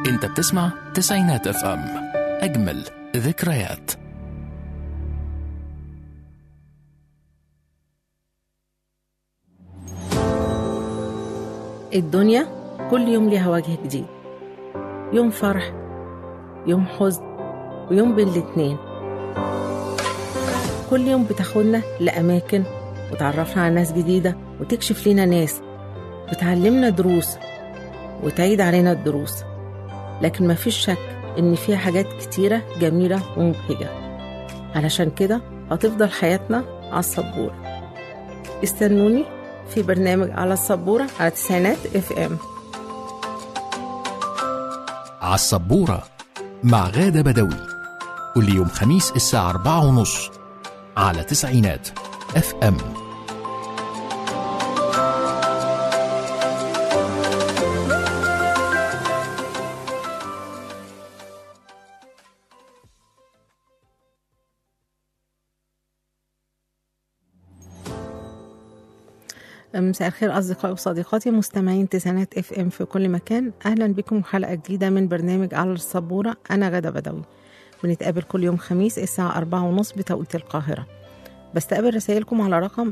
انت بتسمع تسعينات اف ام اجمل ذكريات الدنيا كل يوم ليها وجه جديد يوم فرح يوم حزن ويوم بين الاتنين كل يوم بتاخدنا لأماكن وتعرفنا على ناس جديدة وتكشف لنا ناس بتعلمنا دروس وتعيد علينا الدروس لكن مفيش شك إن فيها حاجات كتيرة جميلة ومبهجة علشان كده هتفضل حياتنا على السبورة استنوني في برنامج على السبورة على تسعينات اف ام على السبورة مع غادة بدوي كل يوم خميس الساعة أربعة ونص على تسعينات اف ام مساء الخير أصدقائي وصديقاتي مستمعين تسعينات اف ام في كل مكان أهلا بكم حلقة جديدة من برنامج على السبورة أنا غادة بدوي بنتقابل كل يوم خميس الساعة أربعة ونص بتوقيت القاهرة بستقبل رسائلكم على رقم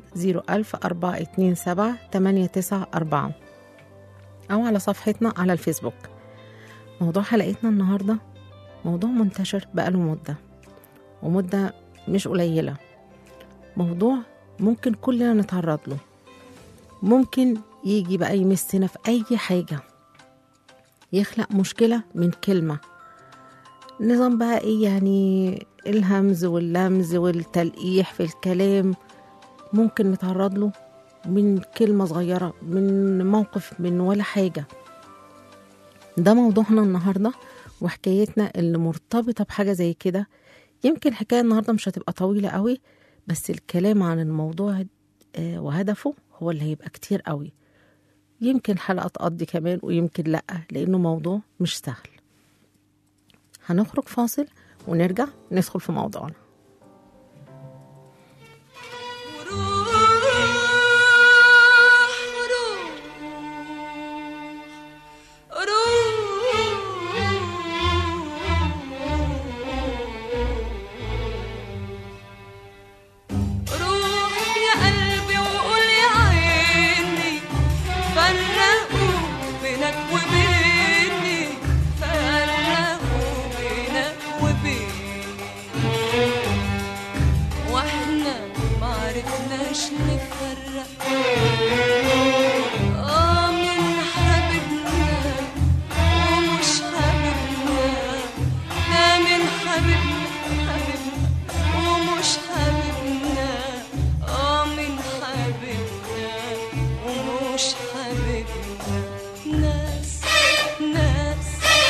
01427 أو على صفحتنا على الفيسبوك موضوع حلقتنا النهاردة موضوع منتشر بقاله مدة ومدة مش قليلة موضوع ممكن كلنا نتعرض له ممكن يجي بقى يمسنا في أي حاجة يخلق مشكلة من كلمة نظام بقى إيه يعني الهمز واللمز والتلقيح في الكلام ممكن نتعرض له من كلمة صغيرة من موقف من ولا حاجة ده موضوعنا النهاردة وحكايتنا اللي مرتبطة بحاجة زي كده يمكن الحكاية النهاردة مش هتبقى طويلة قوي بس الكلام عن الموضوع آه، وهدفه هو اللي هيبقى كتير قوي يمكن حلقة تقضي كمان ويمكن لأ لأنه موضوع مش سهل هنخرج فاصل ونرجع ندخل في موضوعنا روح يا قلبي وقول يا عيني فرقوا بينك وبيني فرقوا بينك وبيني واحنا معرفناش نفرق اه من حبيبنا ومش حبيبنا ده من حبيبنا حبيبنا ومش حبيبنا اه من حبيبنا ومش حبيبنا ناس ناس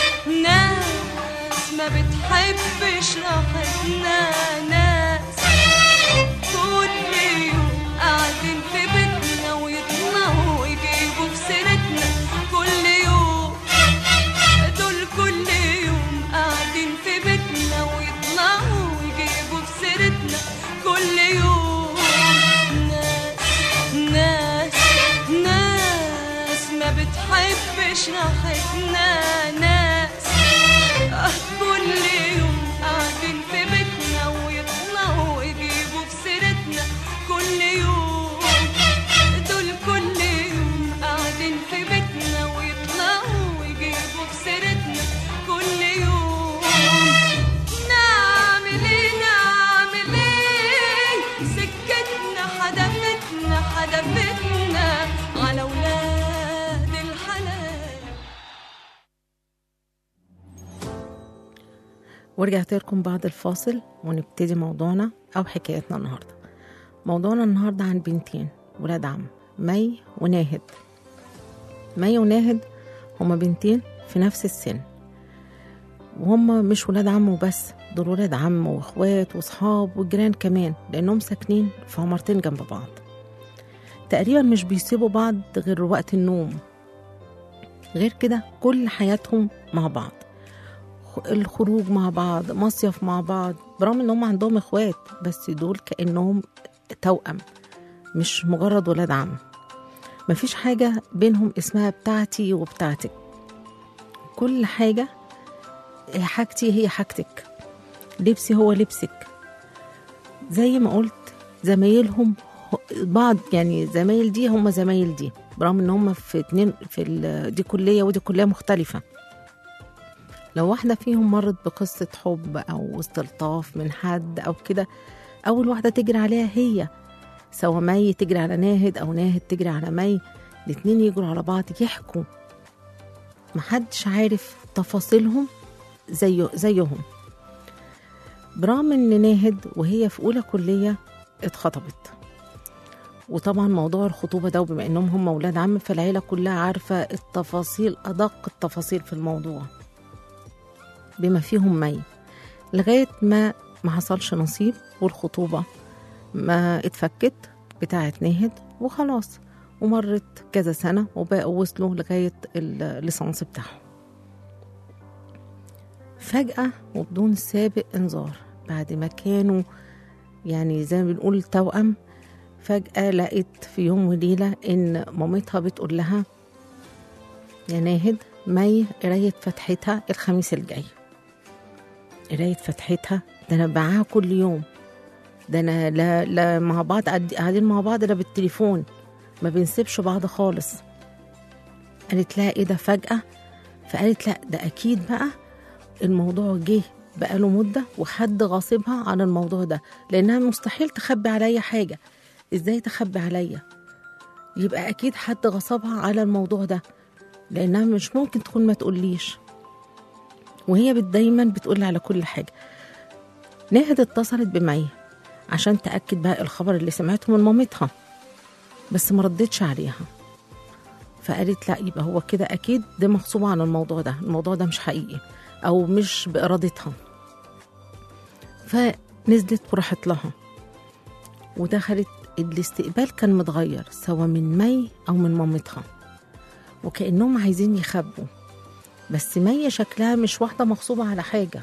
ناس ما بتحبش راحتنا ناس كل يوم قاعدين في بيتنا ويطلعوا ويجيبوا في سيرتنا كل يوم دول كل يوم قاعدين في بيتنا ويطلعوا ويجيبوا في سيرتنا كل يوم ناس ناس ناس ما بتحبش راحتنا ناس آه، كل يوم قاعدين في بيتنا ويطلعوا ويجيبوا في سيرتنا كل يوم دول كل يوم قاعدين في بيتنا ويطلعوا ويجيبوا في سيرتنا كل يوم نعمل ايه نعمل ايه سكتنا حدفتنا حدفتنا على ولاد الحلال ورجعت لكم بعد الفاصل ونبتدي موضوعنا أو حكايتنا النهاردة موضوعنا النهاردة عن بنتين ولاد عم مي وناهد مي وناهد هما بنتين في نفس السن وهما مش ولاد عم وبس دول ولاد عم واخوات وصحاب وجيران كمان لأنهم ساكنين في عمارتين جنب بعض تقريبا مش بيسيبوا بعض غير وقت النوم غير كده كل حياتهم مع بعض الخروج مع بعض مصيف مع بعض برغم ان هم عندهم اخوات بس دول كانهم توأم مش مجرد ولاد عم مفيش حاجة بينهم اسمها بتاعتي وبتاعتك كل حاجة هي حاجتي هي حاجتك لبسي هو لبسك زي ما قلت زمايلهم بعض يعني زمايل دي هم زمايل دي برغم ان هم في اتنين في ال- دي كليه ودي كليه مختلفه لو واحده فيهم مرت بقصه حب او استلطاف من حد او كده اول واحده تجري عليها هي سواء مي تجري على ناهد او ناهد تجري على مي الاتنين يجروا على بعض يحكوا محدش عارف تفاصيلهم زي زيهم برغم ان ناهد وهي في اولى كليه اتخطبت وطبعا موضوع الخطوبه ده وبما انهم هم اولاد عم فالعيله كلها عارفه التفاصيل ادق التفاصيل في الموضوع بما فيهم مي لغايه ما ما حصلش نصيب والخطوبه ما اتفكت بتاعت ناهد وخلاص ومرت كذا سنه وبقوا وصلوا لغايه الليسانس بتاعهم فجأة وبدون سابق إنذار بعد ما كانوا يعني زي ما بنقول توأم فجأة لقيت في يوم وليلة إن مامتها بتقول لها يا ناهد مي قراية فتحتها الخميس الجاي قراية فتحتها ده أنا بعاها كل يوم ده أنا لا, لا مع بعض قاعد- قاعدين مع بعض لا بالتليفون ما بنسيبش بعض خالص قالت لها إيه ده فجأة فقالت لا ده أكيد بقى الموضوع جه بقاله مدة وحد غاصبها عن الموضوع ده لأنها مستحيل تخبي عليا حاجة إزاي تخبي عليا يبقى أكيد حد غصبها على الموضوع ده لأنها مش ممكن تكون ما تقوليش وهي بت- دايما بتقول على كل حاجة ناهد اتصلت بمي عشان تأكد بقى الخبر اللي سمعته من مامتها بس ما ردتش عليها فقالت لا يبقى هو كده أكيد دي مغصوبة عن الموضوع ده الموضوع ده مش حقيقي أو مش بإرادتها فنزلت وراحت لها ودخلت الاستقبال كان متغير سواء من مي أو من مامتها وكأنهم عايزين يخبوا بس مي شكلها مش واحدة مغصوبة على حاجة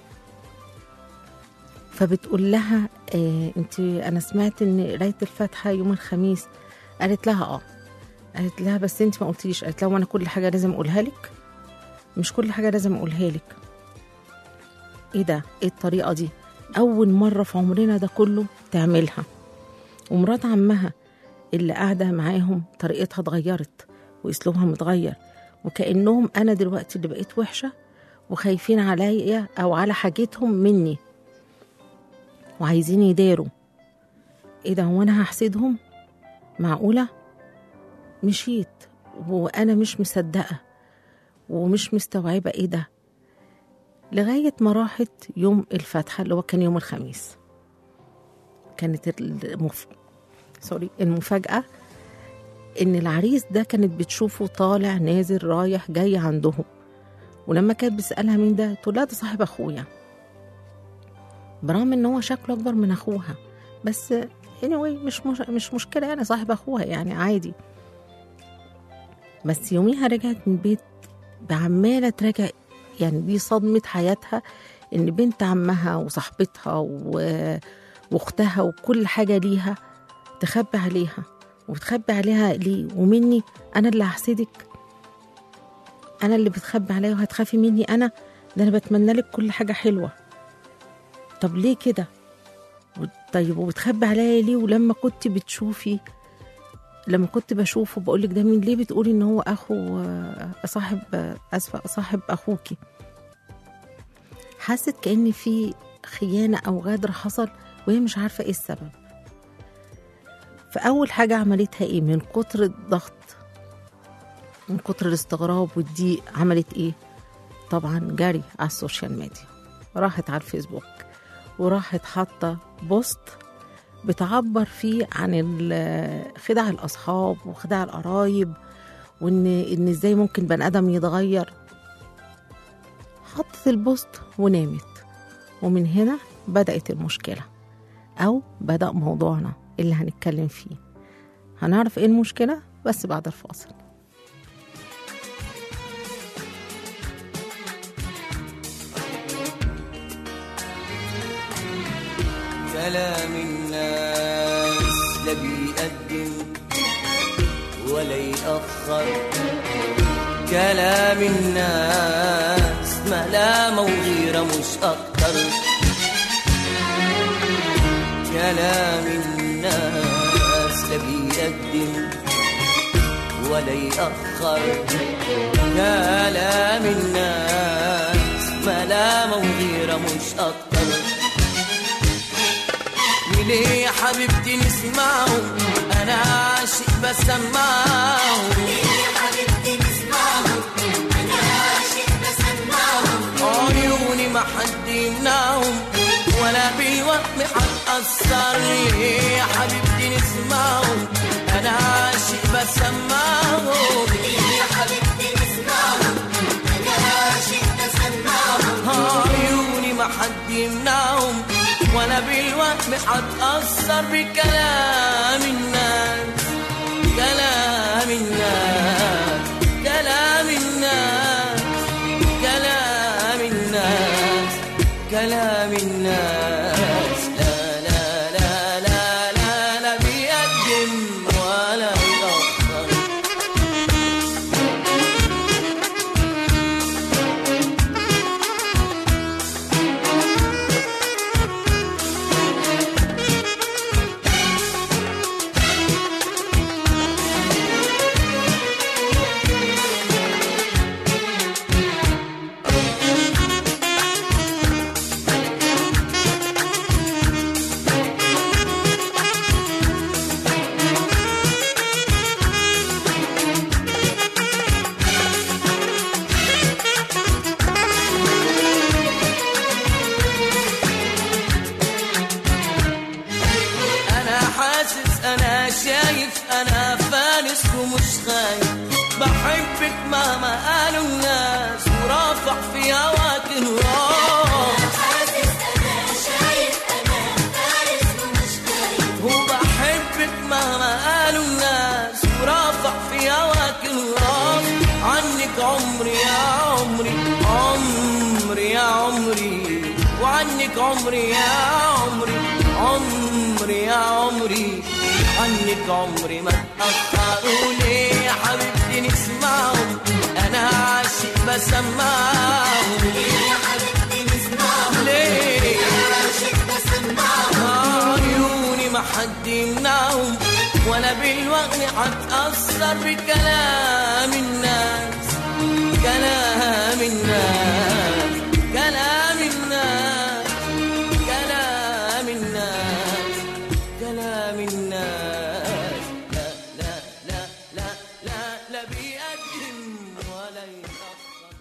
فبتقول لها آه انت انا سمعت ان قرايه الفاتحه يوم الخميس قالت لها اه قالت لها بس انت ما قلتيش قالت لها وانا كل حاجه لازم اقولها لك مش كل حاجه لازم اقولها لك ايه ده ايه الطريقه دي اول مره في عمرنا ده كله تعملها ومرات عمها اللي قاعده معاهم طريقتها اتغيرت واسلوبها متغير وكانهم انا دلوقتي اللي بقيت وحشه وخايفين عليا او على حاجتهم مني وعايزين يداروا ايه ده هو انا هحسدهم معقوله مشيت وانا مش مصدقه ومش مستوعبه ايه ده لغايه ما راحت يوم الفاتحه اللي هو كان يوم الخميس كانت المف... سوري المفاجاه ان العريس ده كانت بتشوفه طالع نازل رايح جاي عندهم ولما كانت بتسالها مين ده تقول لها ده صاحب اخويا برغم ان هو شكله اكبر من اخوها بس anyway مش مش, مش مشكله يعني صاحب اخوها يعني عادي بس يوميها رجعت من البيت بعماله تراجع يعني دي صدمه حياتها ان بنت عمها وصاحبتها و... واختها وكل حاجه ليها تخبي عليها وبتخبي عليها ليه ومني انا اللي هحسدك انا اللي بتخبي عليا وهتخافي مني انا ده انا بتمنى لك كل حاجه حلوه طب ليه كده طيب وبتخبي عليا ليه ولما كنت بتشوفي لما كنت بشوفه بقول لك ده مين ليه بتقولي ان هو اخو صاحب اسفه صاحب اخوكي حست كان في خيانه او غدر حصل وهي مش عارفه ايه السبب فاول حاجه عملتها ايه من كتر الضغط من كتر الاستغراب والضيق عملت ايه طبعا جري على السوشيال ميديا راحت على الفيسبوك وراحت حاطه بوست بتعبر فيه عن خدع الاصحاب وخدع القرايب وان ان ازاي ممكن بني ادم يتغير حطت البوست ونامت ومن هنا بدات المشكله او بدا موضوعنا اللي هنتكلم فيه هنعرف ايه المشكله بس بعد الفاصل كلام الناس لا بيقدم ولا يأخر كلام الناس ملامة وغيرة مش أكتر كلام الناس لا بيقدم ولا يأخر كلام الناس ملامة وغيرة مش أكتر وليه يا حبيبتي نسمعه أنا عاشق بسمعه عيوني ما حد يمنعهم ولا بالوهم هتأثر ليه يا حبيبتي نسمعهم أنا عاشق بسمعهم عيوني ما حد يمنعهم ولا بالوهم هتأثر بكلام الناس كلام الناس كلام الناس كلام الناس كلام الناس لا لا لا لا لا لا بيقدم ولا يأخر انا حاسس انا شايف انا فانس ومش خايف بحبك مهما قالوا الناس ورافع في هواك الراس وبحبك مهما قالوا الناس ورافع في هواك الراس عنك عمري يا عمري عمري يا عمري وعنك عمري يا عمري عمري يا عمري عنك عمري ما تأخروا ليه يا حبيبتي نسمعهم أنا عاشق بسمعهم ليه عيوني ما حد يمنعهم ولا بالوغم هتأثر بكلام الناس كلام الناس كلام الناس كلام الناس كلام الناس لا لا لا لا لا لا بيقدم ولا يتأخر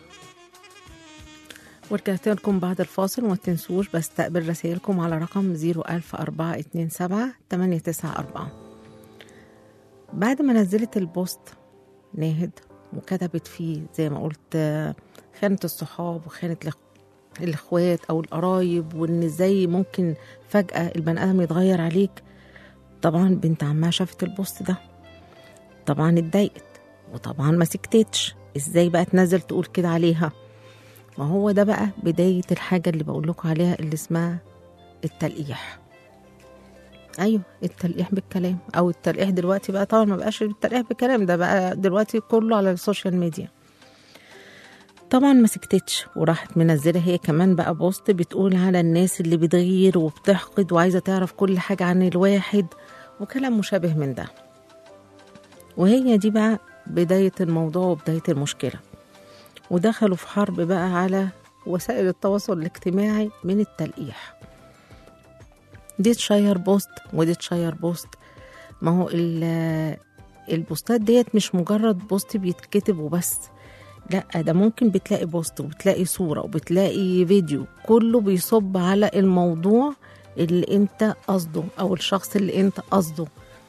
ورجعت لكم بعد الفاصل وما تنسوش بستقبل رسائلكم على رقم 00427 894 بعد ما نزلت البوست ناهد وكتبت فيه زي ما قلت آه، خانة الصحاب وخانة الإخ- الإخوات أو القرايب وإن إزاي ممكن فجأة البني آدم يتغير عليك طبعا بنت عمها شافت البوست ده طبعا اتضايقت وطبعا ما سكتتش ازاي بقى تنزل تقول كده عليها ما هو ده بقى بداية الحاجة اللي بقول لكم عليها اللي اسمها التلقيح ايوه التلقيح بالكلام او التلقيح دلوقتي بقى طبعا ما بقاش التلقيح بالكلام ده بقى دلوقتي كله على السوشيال ميديا طبعا ما سكتتش وراحت منزله هي كمان بقى بوست بتقول على الناس اللي بتغير وبتحقد وعايزه تعرف كل حاجه عن الواحد وكلام مشابه من ده وهي دي بقى بدايه الموضوع وبدايه المشكله ودخلوا في حرب بقى على وسائل التواصل الاجتماعي من التلقيح دي تشير بوست ودي تشير بوست ما هو ال- البوستات ديت مش مجرد بوست بيتكتب وبس لا ده ممكن بتلاقي بوست وبتلاقي صورة وبتلاقي فيديو كله بيصب على الموضوع اللي انت قصده او الشخص اللي انت قصده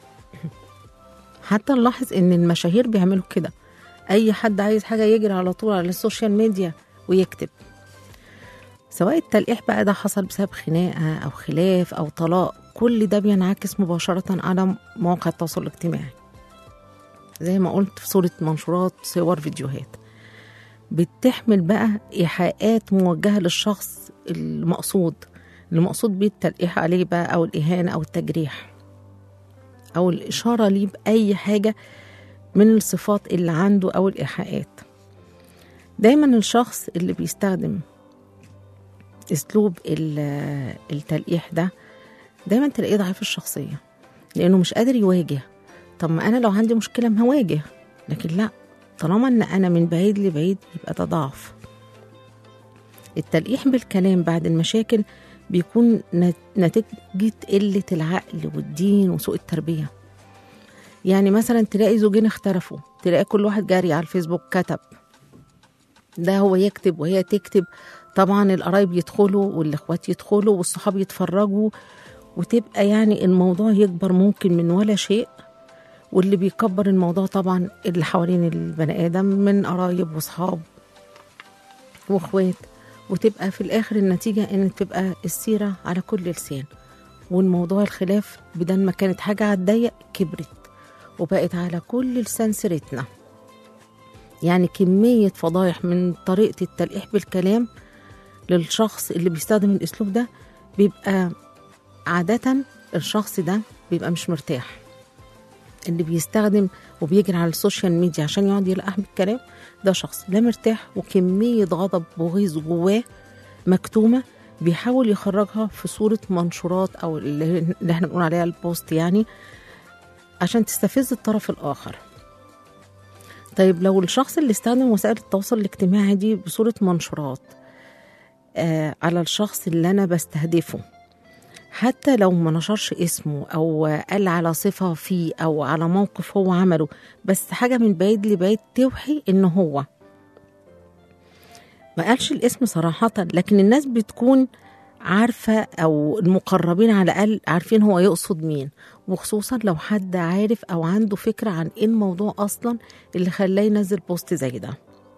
حتى نلاحظ ان المشاهير بيعملوا كده اي حد عايز حاجة يجري على طول على السوشيال ميديا ويكتب سواء التلقيح بقى ده حصل بسبب خناقة أو خلاف أو طلاق كل ده بينعكس مباشرة على مواقع التواصل الاجتماعي زي ما قلت في صورة منشورات صور فيديوهات بتحمل بقى إيحاءات موجهة للشخص المقصود المقصود بيه التلقيح عليه بقى أو الإهانة أو التجريح أو الإشارة ليه بأي حاجة من الصفات اللي عنده أو الإيحاءات دايما الشخص اللي بيستخدم اسلوب ال- التلقيح ده دايما تلاقيه ضعيف الشخصيه لانه مش قادر يواجه طب ما انا لو عندي مشكله ما هواجه لكن لا طالما ان انا من بعيد لبعيد يبقى ده ضعف التلقيح بالكلام بعد المشاكل بيكون نت- نتيجة قلة العقل والدين وسوء التربية يعني مثلا تلاقي زوجين اختلفوا تلاقي كل واحد جاري على الفيسبوك كتب ده هو يكتب وهي تكتب طبعا القرايب يدخلوا والاخوات يدخلوا والصحاب يتفرجوا وتبقى يعني الموضوع يكبر ممكن من ولا شيء واللي بيكبر الموضوع طبعا اللي حوالين البني ادم من قرايب واصحاب واخوات وتبقى في الاخر النتيجه ان تبقى السيره على كل لسان والموضوع الخلاف بدل ما كانت حاجه على الضيق كبرت وبقت على كل لسان سيرتنا يعني كميه فضايح من طريقه التلقيح بالكلام للشخص اللي بيستخدم الاسلوب ده بيبقى عاده الشخص ده بيبقى مش مرتاح اللي بيستخدم وبيجري على السوشيال ميديا عشان يقعد يلقح بالكلام ده شخص لا مرتاح وكمية غضب وغيظ جواه مكتومة بيحاول يخرجها في صورة منشورات أو اللي اللي احنا بنقول عليها البوست يعني عشان تستفز الطرف الآخر طيب لو الشخص اللي استخدم وسائل التواصل الاجتماعي دي بصورة منشورات آه على الشخص اللي أنا بستهدفه حتى لو ما نشرش اسمه او قال على صفه فيه او على موقف هو عمله بس حاجه من بعيد لبعيد توحي ان هو ما قالش الاسم صراحه لكن الناس بتكون عارفه او المقربين على الاقل عارفين هو يقصد مين وخصوصا لو حد عارف او عنده فكره عن ايه الموضوع اصلا اللي خلاه ينزل بوست زي ده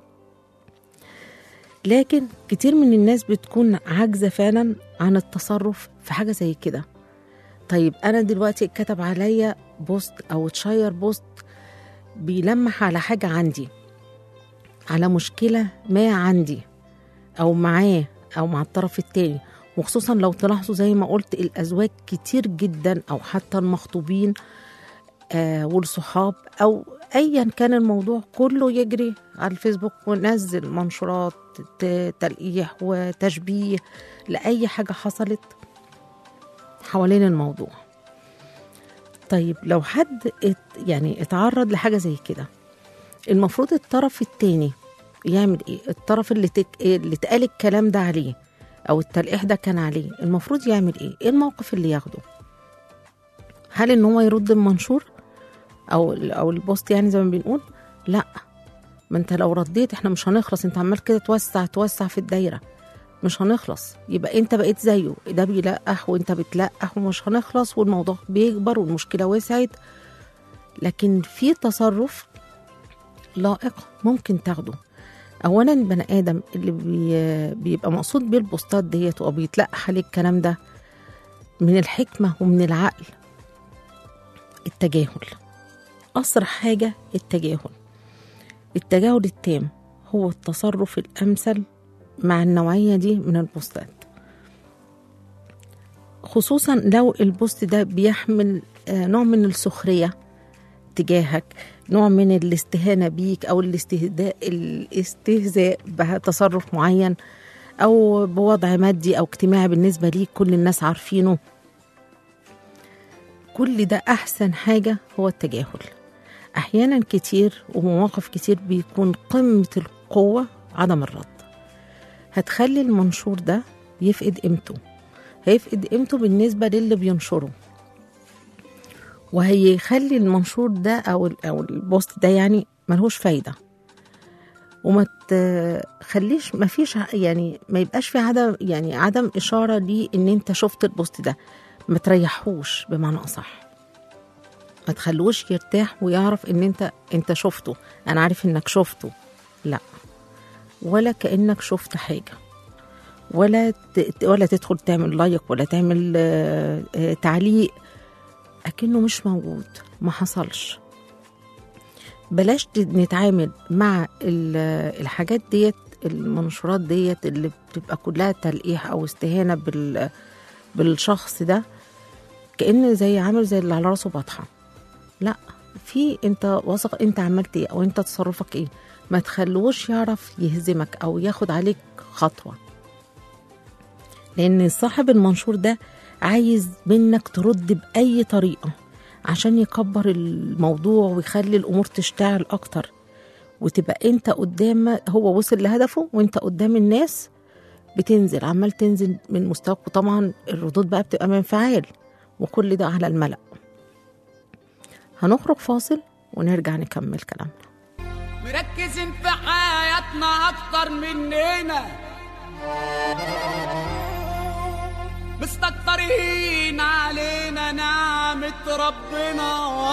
لكن كتير من الناس بتكون عاجزة فعلا عن التصرف في حاجة زي كده طيب أنا دلوقتي اتكتب عليا بوست أو اتشير بوست بيلمح على حاجة عندي على مشكلة ما عندي أو معاه أو مع الطرف التاني وخصوصا لو تلاحظوا زي ما قلت الأزواج كتير جدا أو حتى المخطوبين آه والصحاب أو أيا كان الموضوع كله يجري على الفيسبوك ونزل منشورات ت- تلقيح وتشبيه لأي حاجة حصلت حوالين الموضوع طيب لو حد ات يعني اتعرض لحاجة زي كده المفروض الطرف التاني يعمل ايه الطرف اللي, تك... اللي اتقال الكلام ده عليه او التلقيح ده كان عليه المفروض يعمل ايه ايه الموقف اللي ياخده هل ان هو يرد المنشور او او البوست يعني زي ما بنقول لا ما انت لو رديت احنا مش هنخلص انت عمال كده توسع توسع في الدايره مش هنخلص يبقى انت بقيت زيه ده بيلقح وانت بتلقح ومش هنخلص والموضوع بيكبر والمشكله وسعت لكن في تصرف لائق ممكن تاخده اولا بني ادم اللي بي بيبقى مقصود بيه البوستات ديت وبيتلقح عليه الكلام ده من الحكمه ومن العقل التجاهل اسرع حاجه التجاهل التجاهل التام هو التصرف الامثل مع النوعيه دي من البوستات خصوصا لو البوست ده بيحمل آه، نوع من السخريه تجاهك نوع من الاستهانه بيك او الاستهزاء الاستهزاء بتصرف معين او بوضع مادي او اجتماعي بالنسبه ليك كل الناس عارفينه كل ده احسن حاجه هو التجاهل احيانا كتير ومواقف كتير بيكون قمه القوه عدم الرد هتخلي المنشور ده يفقد قيمته هيفقد قيمته بالنسبه للي بينشره وهيخلي المنشور ده او ال- او البوست ده يعني ملهوش فايده وما تخليش ما فيش ع- يعني ما يبقاش في عدم يعني عدم اشاره ليه ان انت شفت البوست ده ما تريحوش بمعنى اصح ما تخلوش يرتاح ويعرف ان انت انت شفته انا عارف انك شفته لا ولا كانك شفت حاجه ولا ت... ولا تدخل تعمل لايك ولا تعمل آه، آه، تعليق اكنه مش موجود ما حصلش بلاش ت- نتعامل مع ال- الحاجات ديت المنشورات ديت اللي بتبقى كلها تلقيح او استهانه بال بالشخص ده كأن زي عامل زي اللي على راسه بطحه لا في انت واثق انت عملت ايه او انت تصرفك ايه ما تخلوش يعرف يهزمك او ياخد عليك خطوه لان صاحب المنشور ده عايز منك ترد باي طريقه عشان يكبر الموضوع ويخلي الامور تشتعل اكتر وتبقى انت قدام هو وصل لهدفه وانت قدام الناس بتنزل عمال تنزل من مستواك وطبعا الردود بقى بتبقى منفعل وكل ده على الملأ هنخرج فاصل ونرجع نكمل كلامنا مركزين في حياتنا اكتر مننا مستكترين علينا نعمة ربنا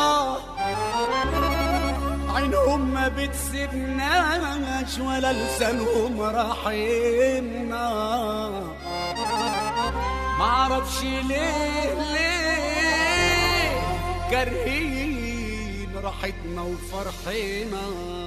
عينهم ما بتسيبناش ولا لسانهم راحينا معرفش ليه ليه كارهين راحتنا وفرحنا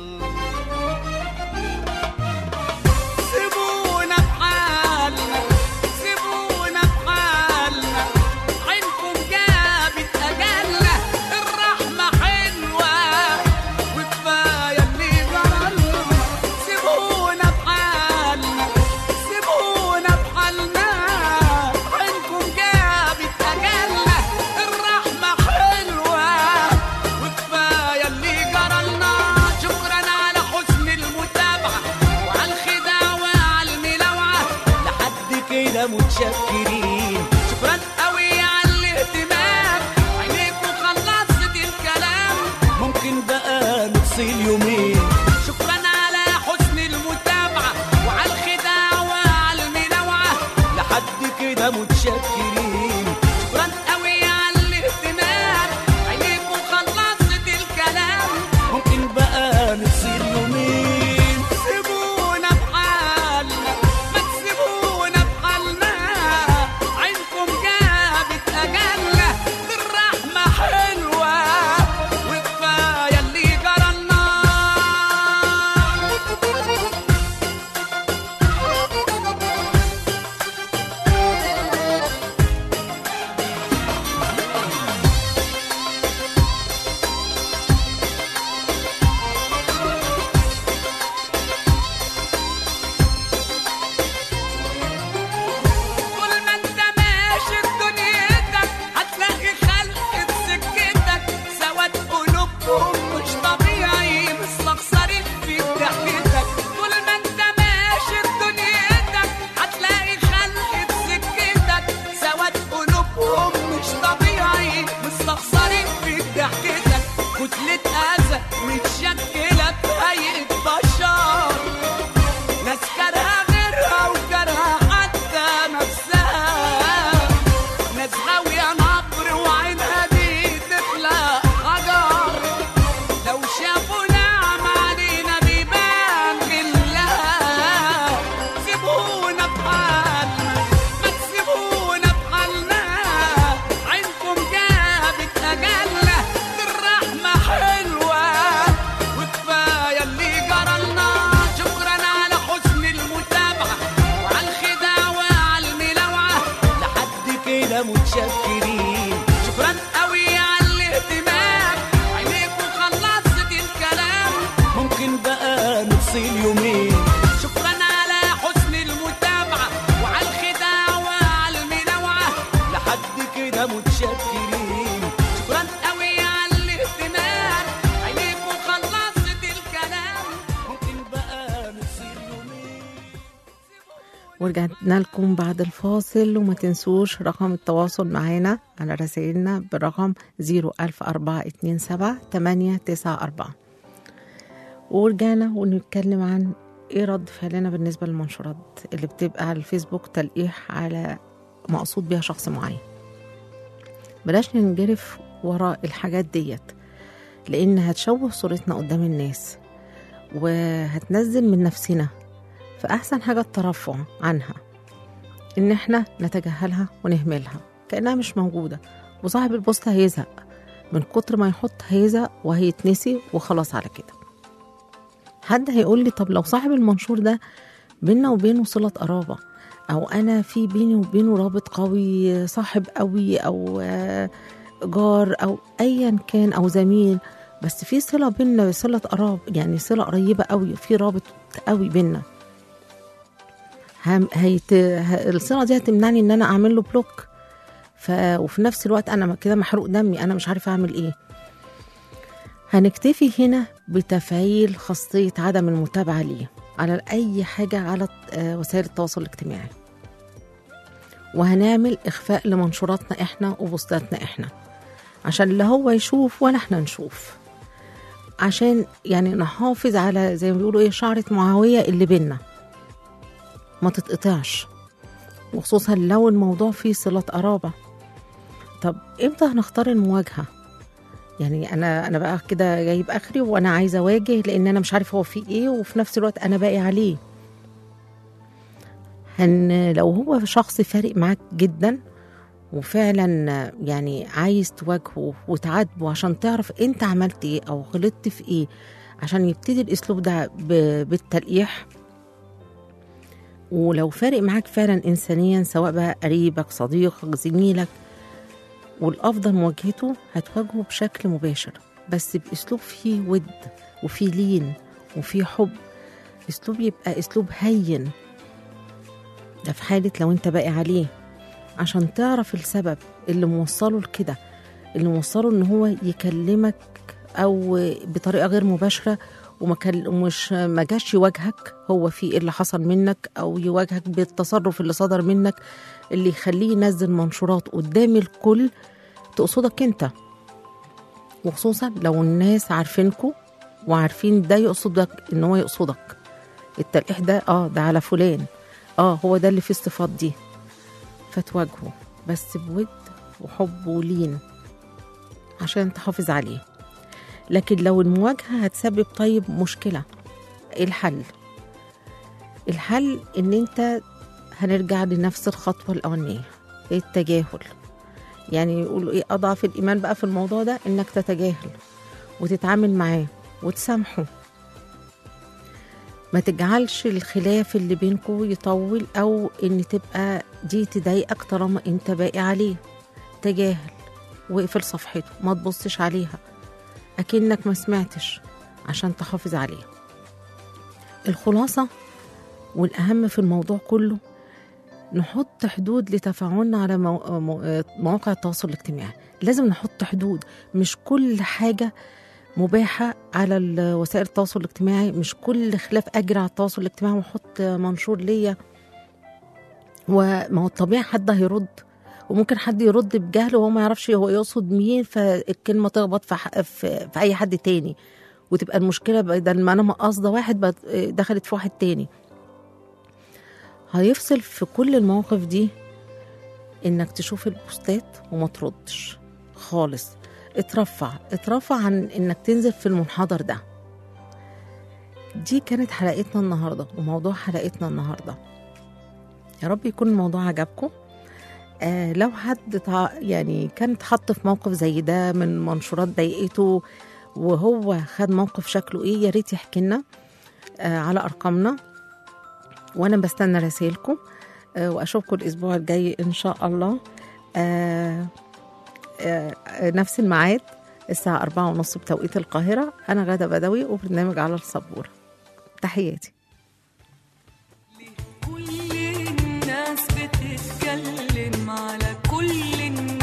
سيبونا بحالنا سيبونا بحالنا عينكم جابت أجلنا الرحمة حلوة وكفاية اللي جرالنا سيبونا بحالنا سيبونا بحالنا عينكم جابت أجلنا الرحمة حلوة وكفاية اللي جرالنا شكرا على حسن المتابعة وعلى الخداع وعلى الملاوعة لحد كده متشكرين شكرا قوي على الاهتمام عينيكوا خلصت الكلام ممكن بقى نفصل يومين شكرا على حسن المتابعة وعلى الخداع وعلى المنوعة لحد كده متشكرين شكرا قوي على الاهتمام عينيكوا خلصت الكلام ممكن بقى نفصل يومين سيبونا بحالنا ما تسيبونا بحالنا عينكم جابت أجلنا بالرحمة حلوة وكفاية اللي جرالنا طول ما انت ماشي في دنيتك هتلاقي خلق سكتك سواد قلوبهم مش طبيعي مستخسرين في ضحكتك طول ما انت ماشي في دنيتك هتلاقي خلق سكتك سواد قلوبهم مش طبيعي مستخسرين في ضحكتك كتلة أذى متشكلة بهيئة بشر ناس كارهة غيرها وكارهة حتى نفسها ناس غاوية نبر وعينها دي تخلق حجر لو شافوا نعم علينا بيبان غلها سيبونا بحالنا ما تسيبونا بحالنا عينكم جابت أجلنا بالرحمة حلوة وكفاية اللي جرالنا شكرا على حسن المتابعة وعلى الخداع وعلى الملاوعة لحد كده متشكرين شكرا قوي على الاهتمام عينيكوا خلصت الكلام ممكن بقى نفصل يومين شكرا على حسن المتابعة وعلى الخداع وعلى المنوعة لحد كده متشكرين شكرا قوي على الاهتمام عينيكوا خلصت الكلام ممكن بقى نفصل يومين ورجعنا لكم بعد الفاصل وما تنسوش رقم التواصل معانا على رسائلنا برقم 01427 ورجعنا ونتكلم عن ايه رد فعلنا بالنسبة للمنشورات اللي بتبقى على الفيسبوك تلقيح على مقصود بيها شخص معين بلاش ننجرف وراء الحاجات ديت لان هتشوه صورتنا قدام الناس وهتنزل من نفسنا فأحسن حاجة الترفع عنها إن إحنا نتجاهلها ونهملها كأنها مش موجودة وصاحب البوست هيزهق من كتر ما يحط هيزهق وهيتنسي وخلاص على كده حد هيقول لي طب لو صاحب المنشور ده بينا وبينه صلة قرابة أو أنا في بيني وبينه رابط قوي صاحب قوي أو آه، جار أو أيا كان أو زميل بس في صله بينا صله قراب يعني صله قريبه قوي في رابط قوي بينا هم هيت... ه- الصله دي هتمنعني ان انا اعمل له بلوك ف... وفي نفس الوقت انا كده محروق دمي انا مش عارفه اعمل ايه هنكتفي هنا بتفعيل خاصيه عدم المتابعه ليه على اي حاجه على آه، وسائل التواصل الاجتماعي وهنعمل اخفاء لمنشوراتنا احنا وبوستاتنا احنا عشان لا هو يشوف ولا احنا نشوف عشان يعني نحافظ على زي ما بيقولوا ايه شعرة معاوية اللي بينا ما تتقطعش وخصوصا لو الموضوع فيه صلة قرابة طب امتى هنختار المواجهة يعني انا انا بقى كده جايب اخري وانا عايزه اواجه لان انا مش عارف هو فيه ايه وفي نفس الوقت انا باقي عليه هن لو هو شخص فارق معاك جدا وفعلا يعني عايز تواجهه وتعاتبه عشان تعرف انت عملت ايه او غلطت في ايه عشان يبتدي الاسلوب ده ب- بالتلقيح ولو فارق معاك فعلا انسانيا سواء بقى قريبك صديقك زميلك والافضل مواجهته هتواجهه بشكل مباشر بس باسلوب فيه ود وفيه لين وفيه حب اسلوب يبقى اسلوب هين ده في حالة لو انت باقي عليه عشان تعرف السبب اللي موصله لكده اللي موصله ان هو يكلمك او بطريقه غير مباشره وما كل- ومش ما جاش يواجهك هو في ايه اللي حصل منك او يواجهك بالتصرف اللي صدر منك اللي يخليه ينزل منشورات قدام الكل تقصدك انت وخصوصا لو الناس عارفينكوا وعارفين ده يقصدك ان هو يقصدك التلقيح ده اه ده على فلان اه هو ده اللي فيه الصفات دي فتواجهه بس بود وحب ولين عشان تحافظ عليه لكن لو المواجهة هتسبب طيب مشكلة ايه الحل الحل ان انت هنرجع لنفس الخطوة الأولانية التجاهل يعني يقولوا ايه أضعف الإيمان بقى في الموضوع ده انك تتجاهل وتتعامل معاه وتسامحه ما تجعلش الخلاف اللي بينكم يطول او ان تبقى دي تضايقك طالما انت باقي عليه تجاهل واقفل صفحته ما تبصش عليها اكنك ما سمعتش عشان تحافظ عليه الخلاصة والأهم في الموضوع كله نحط حدود لتفاعلنا على مو- مو- مواقع التواصل الاجتماعي لازم نحط حدود مش كل حاجة مباحة على ال- وسائل التواصل الاجتماعي مش كل خلاف أجري على التواصل الاجتماعي وأحط منشور ليا وما هو الطبيعي حد هيرد وممكن حد يرد بجهل وهو ما يعرفش هو يقصد مين فالكلمة تخبط في, ح- في, في أي حد تاني وتبقى المشكلة بدل ما أنا ما قاصدة واحد بقت دخلت في واحد تاني هيفصل في كل المواقف دي إنك تشوف البوستات وما تردش خالص اترفع اترفع عن إنك تنزل في المنحدر ده دي كانت حلقتنا النهاردة وموضوع حلقتنا النهاردة يا رب يكون الموضوع عجبكم آه لو حد تع... يعني كان اتحط في موقف زي ده من منشورات ضايقته وهو خد موقف شكله ايه يا ريت يحكي لنا آه على ارقامنا وانا بستنى رسائلكم آه واشوفكم الاسبوع الجاي ان شاء الله آه آه نفس الميعاد الساعة أربعة ونص بتوقيت القاهرة أنا غادة بدوي وبرنامج على السبورة تحياتي كل الناس بتتكلم على كل الناس